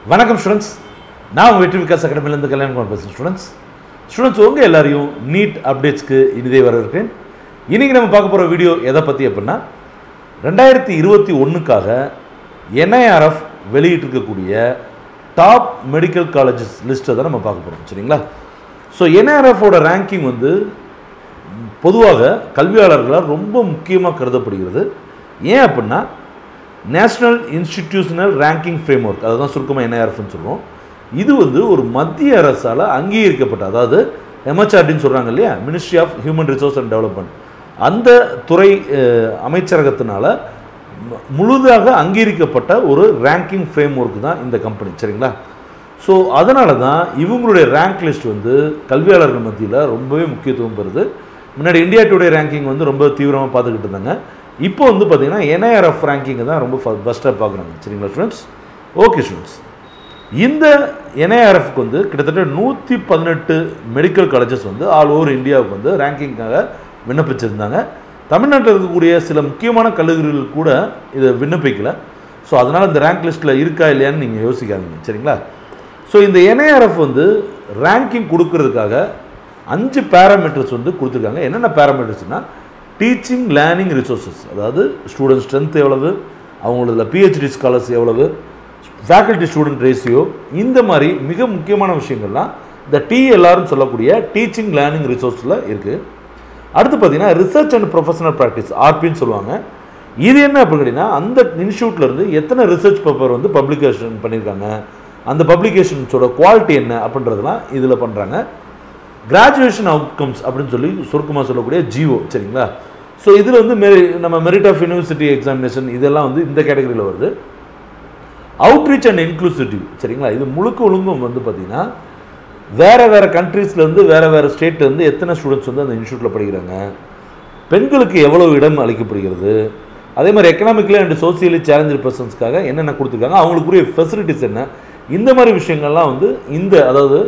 வணக்கம் ஸ்டூடெண்ட்ஸ் நான் உங்கள் வெற்றி விகாஸ் அகாடமிலேருந்து கல்யாணம் பேசுகிறேன் ஸ்டூடெண்ட்ஸ் ஸ்டூடெண்ட்ஸ் உங்கள் எல்லாரையும் நீட் அப்டேட்ஸ்க்கு இனிதே வரவேற்கிறேன் இன்றைக்கி நம்ம பார்க்க போகிற வீடியோ எதை பற்றி அப்படின்னா ரெண்டாயிரத்தி இருபத்தி ஒன்றுக்காக என்ஐஆர்எஃப் வெளியிட்டிருக்கக்கூடிய டாப் மெடிக்கல் காலேஜஸ் லிஸ்ட்டை தான் நம்ம பார்க்க போகிறோம் சரிங்களா ஸோ என்ஐஆர்எஃபோட ரேங்கிங் வந்து பொதுவாக கல்வியாளர்களால் ரொம்ப முக்கியமாக கருதப்படுகிறது ஏன் அப்படின்னா national institutional ranking framework அதை தான் சுருக்கமாக என்ஐஆர்எஃப்னு சொல்லுவோம் இது வந்து ஒரு மத்திய அரசால் அங்கீகரிக்கப்பட்ட அதாவது எம்ஹெச்ஆர்டின்னு சொல்கிறாங்க இல்லையா ministry of human resource and development அந்த துறை அஹ், அமைச்சரகத்தினால மு- முழுதாக அங்கீகரிக்கப்பட்ட ஒரு ரேங்கிங் ஃப்ரேம் ஒர்க் தான் இந்த கம்பெனி சரிங்களா ஸோ அதனால தான் இவங்களுடைய ரேங்க் லிஸ்ட் வந்து கல்வியாளர்கள் மத்தியில் ரொம்பவே முக்கியத்துவம் பெறுது முன்னாடி இந்தியா டுடே ரேங்கிங் வந்து ரொம்ப தீவிரமாக பார்த்துக்கிட்டு இருந்தாங்க இப்போ வந்து பார்த்தீங்கன்னா என்ஐஆர்எஃப் ரேங்கிங்கை தான் ரொம்ப ஃபஸ்ட்டாக பார்க்குறாங்க சரிங்களா ஸ்டூடெண்ட்ஸ் ஓகே ஸ்டூடெண்ட்ஸ் இந்த என்ஐஆர்எஃப்க்கு வந்து கிட்டத்தட்ட நூற்றி பதினெட்டு மெடிக்கல் காலேஜஸ் வந்து ஆல் ஓவர் இந்தியாவுக்கு வந்து ரேங்கிங்காக விண்ணப்பிச்சிருந்தாங்க தமிழ்நாட்டில் இருக்கக்கூடிய சில முக்கியமான கல்லூரிகள் கூட இதை விண்ணப்பிக்கல ஸோ அதனால் இந்த ரேங்க் லிஸ்ட்டில் இருக்கா இல்லையான்னு நீங்கள் யோசிக்காதீங்க சரிங்களா ஸோ இந்த என்ஐஆர்எஃப் வந்து ரேங்கிங் கொடுக்கறதுக்காக அஞ்சு பேராமீட்டர்ஸ் வந்து கொடுத்துருக்காங்க என்னென்ன பேராமீட்டர்ஸ்னால் டீச்சிங் லேர்னிங் ரிசோர்ஸஸ் அதாவது ஸ்டூடெண்ட் ஸ்ட்ரென்த் எவ்வளவு அவங்களோட பிஹெச்டி ஸ்காலர்ஸ் எவ்வளவு ஃபேக்கல்டி ஸ்டூடெண்ட் ரேஷியோ இந்த மாதிரி மிக முக்கியமான விஷயங்கள்லாம் இந்த டிஎல்ஆர்னு சொல்லக்கூடிய டீச்சிங் லேர்னிங் ரிசோர்ஸில் இருக்குது அடுத்து பார்த்தீங்கன்னா ரிசர்ச் அண்ட் ப்ரொஃபஷனல் ப்ராக்டிஸ் ஆர்பின்னு சொல்லுவாங்க இது என்ன அப்படின்னு கேட்டிங்கன்னா அந்த இன்ஸ்டியூட்ல இருந்து எத்தனை ரிசர்ச் பேப்பர் வந்து பப்ளிகேஷன் பண்ணியிருக்காங்க அந்த பப்ளிகேஷன்ஸோட குவாலிட்டி என்ன அப்படின்றதெல்லாம் இதில் பண்ணுறாங்க கிராஜுவேஷன் அவுட்கம்ஸ் அப்படின்னு சொல்லி சுருக்கமாக சொல்லக்கூடிய ஜிஓ சரிங்களா ஸோ இதில் வந்து மெரி நம்ம மெரிட் ஆஃப் யூனிவர்சிட்டி எக்ஸாமினேஷன் இதெல்லாம் வந்து இந்த கேட்டகரியில் வருது அவுட்ரீச் அண்ட் இன்க்ளூசிவிட்டி சரிங்களா இது முழுக்க ஒழுங்கும் வந்து பார்த்தீங்கன்னா வேறு வேறு கண்ட்ரீஸ்லேருந்து வேறு வேறு ஸ்டேட்லேருந்து எத்தனை ஸ்டூடெண்ட்ஸ் வந்து அந்த இன்ஸ்டியூட்டில் படிக்கிறாங்க பெண்களுக்கு எவ்வளவு இடம் அளிக்கப்படுகிறது அதே மாதிரி எக்கனாமிக்கலி அண்ட் சோசியலி சேலஞ்சர் பர்சன்ஸ்க்காக என்னென்ன கொடுத்துருக்காங்க அவங்களுக்குரிய ஃபெசிலிட்டிஸ் என்ன இந்த மாதிரி விஷயங்கள்லாம் வந்து இந்த அதாவது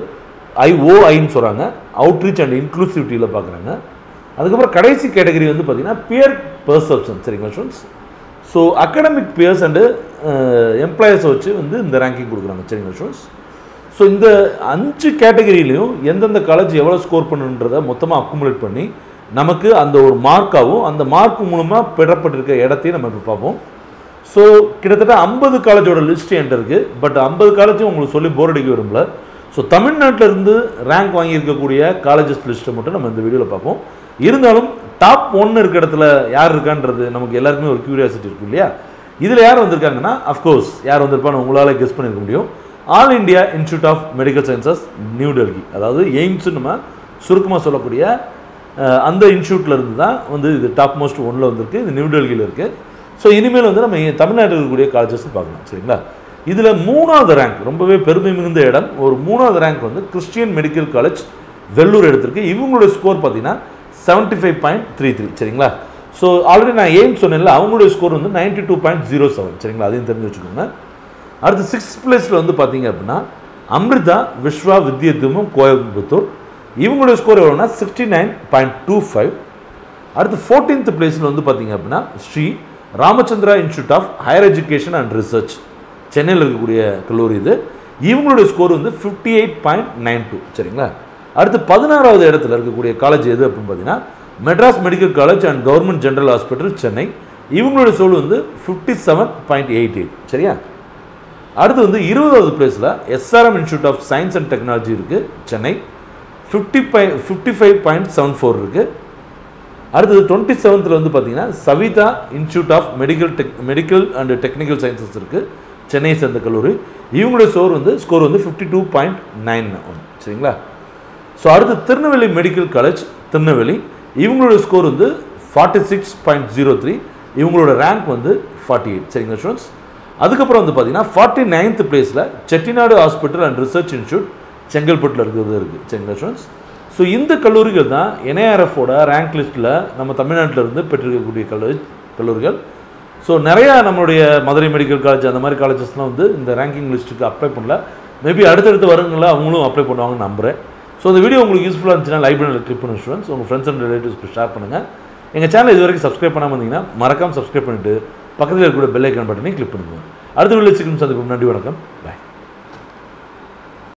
ஐஓஐன்னு சொல்கிறாங்க அவுட்ரீச் அண்ட் இன்க்ளூசிவிட்டியில் பார்க்குறாங்க அதுக்கப்புறம் கடைசி கேட்டகரி வந்து பார்த்தீங்கன்னா பியர் பர்செப்ஷன் சரிங்களா students so academic peers and எம்ப்ளாயர்ஸை வச்சு வந்து இந்த ரேங்கிங் கொடுக்குறாங்க சரிங்களா ஸ்டூடெண்ட்ஸ் ஸோ இந்த அஞ்சு கேட்டகரியிலையும் எந்தெந்த காலேஜ் எவ்வளோ ஸ்கோர் பண்ணுன்றதை மொத்தமாக அக்குமுலேட் பண்ணி நமக்கு அந்த ஒரு மார்க்காகவும் அந்த மார்க் மூலமாக பெறப்பட்டிருக்க இடத்தையும் நம்ம இப்போ பார்ப்போம் ஸோ கிட்டத்தட்ட ஐம்பது காலேஜோட லிஸ்ட் என்கிட்ட இருக்குது பட் ஐம்பது காலேஜும் உங்களுக்கு சொல்லி போர் அடிக்க விரும்பல ஸோ தமிழ்நாட்டில் இருந்து ரேங்க் வாங்கியிருக்கக்கூடிய காலேஜஸ் லிஸ்ட்டை மட்டும் நம்ம இந்த வீடியோவில் பார்ப்போம் இருந்தாலும் டாப் ஒன்று இருக்க இடத்துல யார் இருக்கான்றது நமக்கு எல்லாருக்குமே ஒரு கியூரியாசிட்டி இருக்கும் இல்லையா இதில் யார் வந்திருக்காங்கன்னா அஃப்கோர்ஸ் யார் வந்திருப்பான்னு உங்களால் கெஸ் பண்ணியிருக்க முடியும் all India institute of medical sciences new Delhi அதாவது எய்ம்ஸ் நம்ம சுருக்கமாக சொல்லக்கூடிய அஹ், அந்த இன்ஸ்டியூட்டில் இருந்து தான் வந்து இது டாப் மோஸ்ட் ஒன்றில் வந்திருக்கு இது நியூ டெல்லியில் இருக்குது ஸோ இனிமேல் வந்து நம்ம இங்க தமிழ்நாட்டில் இருக்கக்கூடிய காலேஜஸ் பார்க்கலாம் சரிங்களா இதில் மூணாவது ரேங்க் ரொம்பவே பெருமை மிகுந்த இடம் ஒரு மூணாவது ரேங்க் வந்து கிறிஸ்டியன் மெடிக்கல் காலேஜ் வெள்ளூர் எடுத்திருக்கு இவங்களுடைய ஸ்கோர் பார்த்தீங்கன்னா seventy five point three three சரிங்களா ஸோ ஆல்ரெடி நான் எய்ம் சொன்னேன்ல அவங்களுடைய ஸ்கோர் வந்து ninety two point zero seven சரிங்களா அதையும் தெரிஞ்சு வச்சுக்கோங்க அடுத்து சிக்ஸ்த் பிளேஸில் வந்து பார்த்தீங்க அப்படின்னா அமிர்தா விஸ்வா வித்யதுமம் கோயம்புத்தூர் இவங்களுடைய ஸ்கோர் எவ்வளோனா sixty nine point two five அடுத்து ஃபோர்டீன்த் பிளேஸில் வந்து பார்த்தீங்க அப்படின்னா Sri Ramachandra institute of higher education and research சென்னையில் இருக்கக்கூடிய கல்லூரி இது இவங்களுடைய ஸ்கோர் வந்து fifty eight point nine two சரிங்களா அடுத்து பதினாறாவது இடத்துல இருக்கக்கூடிய காலேஜ் எது அப்படின்னு பார்த்தீங்கன்னா Madras medical college and government general hospital Chennai இவங்களுடைய ஸ்கோர் வந்து fifty seven point eight eight சரியா அடுத்து வந்து இருபதாவது பிளேஸில் SRM institute of science and technology இருக்குது Chennai fifty five fifty five point seven four இருக்குது அடுத்தது டுவெண்ட்டி செவன்த்தில் வந்து பார்த்தீங்கன்னா Saveetha institute of medical tech medical and technical sciences இருக்குது சென்னையை சேர்ந்த கல்லூரி இவங்களுடைய ஸ்கோர் வந்து ஸ்கோர் வந்து ஃபிஃப்டி டூ பாயிண்ட் நைன் சரிங்களா ஸோ அடுத்து திருநெல்வேலி மெடிக்கல் காலேஜ் திருநெல்வேலி இவங்களோட ஸ்கோர் வந்து forty six point zero three இவங்களோட ரேங்க் வந்து ஃபார்ட்டி எயிட் சரிங்களா ஸ்டூடெண்ட்ஸ் அதுக்கப்புறம் வந்து பார்த்தீங்கன்னா ஃபார்ட்டி நைன்த் பிளேஸில் Chettinad hospital and research institute செங்கல்பட்டில் இருக்கிறது இருக்குது சரிங்களா ஸ்டூடெண்ட்ஸ் ஸோ இந்த கல்லூரிகள் தான் என்ஐஆர்எஃபோட ரேங்க் லிஸ்ட்டில் நம்ம தமிழ்நாட்டில் இருந்து பெற்றிருக்கக்கூடிய கல்லூரி கல்லூரிகள் ஸோ நிறையா நம்மளுடைய மதுரை மெடிக்கல் காலேஜ் அந்த மாதிரி காலேஜஸ்லாம் வந்து இந்த ரேங்கிங் லிஸ்ட்டுக்கு அப்ளை பண்ணல மேபி அடுத்தடுத்த வருங்களில் அவங்களும் அப்ளை பண்ணுவாங்கன்னு நம்புகிறேன் ஸோ இந்த வீடியோ உங்களுக்கு யூஸ்ஃபுல்லாக இருந்துச்சுன்னா லைக் பண்ணி கிளிக் பண்ணி ஸ்டூடெண்ட்ஸ் உங்கள் ஃப்ரெண்ட்ஸ் அண்ட் ரிலேட்டிவ்ஸ்க்கு ஷேர் பண்ணுங்கள் எங்கள் சேனல் இது வரைக்கும் சப்ஸ்கிரைப் பண்ணாமல் இருந்தீங்கன்னா மறக்காம சப்ஸ்கிரைப் பண்ணிட்டு பக்கத்தில் இருக்கக்கூடிய பெல் ஐக்கான் பட்டனையும் கிளிக் பண்ணுங்க அடுத்த வீடியோ சந்திப்போம் நன்றி வணக்கம் பாய்